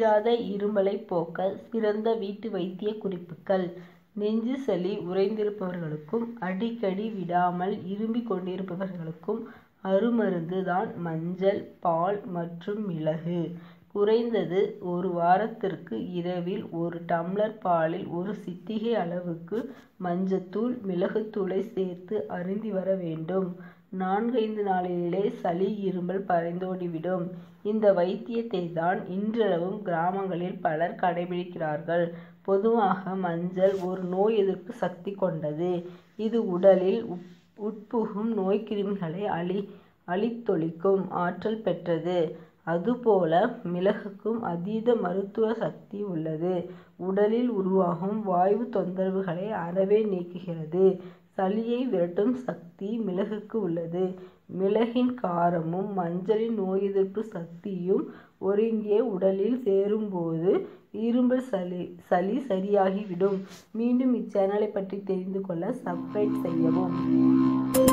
தீராத இருமலை போக்க சிறந்த வீட்டு வைத்திய குறிப்புகள் நெஞ்சு சளி உறைந்திருப்பவர்களுக்கும் அடிக்கடி விடாமல் இருமிக் கொண்டிருப்பவர்களுக்கும் அருமருந்து தான் மஞ்சள் பால் மற்றும் மிளகு குறைந்தது ஒரு வாரத்திற்கு இரவில் ஒரு டம்ளர் பாலில் ஒரு சிட்டிகை அளவுக்கு மஞ்சத்தூள் மிளகுத்தூளை சேர்த்து அருந்தி வர வேண்டும் நான்கைந்து நாளிலே சளி இருமல் பறந்தோடிவிடும் இந்த வைத்தியத்தை தான் இன்றளவும் கிராமங்களில் பலர் கடைபிடிக்கிறார்கள் பொதுவாக மஞ்சள் ஒரு நோய் எதிர்ப்பு சக்தி கொண்டது இது உடலில் உட்புகும் நோய்க்கிருமிகளை அழி அழித்தொழிக்கும் ஆற்றல் பெற்றது அதுபோல மிளகுக்கும் அதீத மருத்துவ சக்தி உள்ளது உடலில் உருவாகும் வாய்வு தொந்தரவுகளை அறவே நீக்குகிறது சளியை விரட்டும் சக்தி மிளகுக்கு உள்ளது மிளகின் காரமும் மஞ்சளின் நோய் எதிர்ப்பு சக்தியும் ஒருங்கே உடலில் சேரும்போது இருமல் சளி சளி சரியாகிவிடும் மீண்டும் இச்சேனலை பற்றி தெரிந்து கொள்ள சப்ஸ்கிரைப் செய்யவும்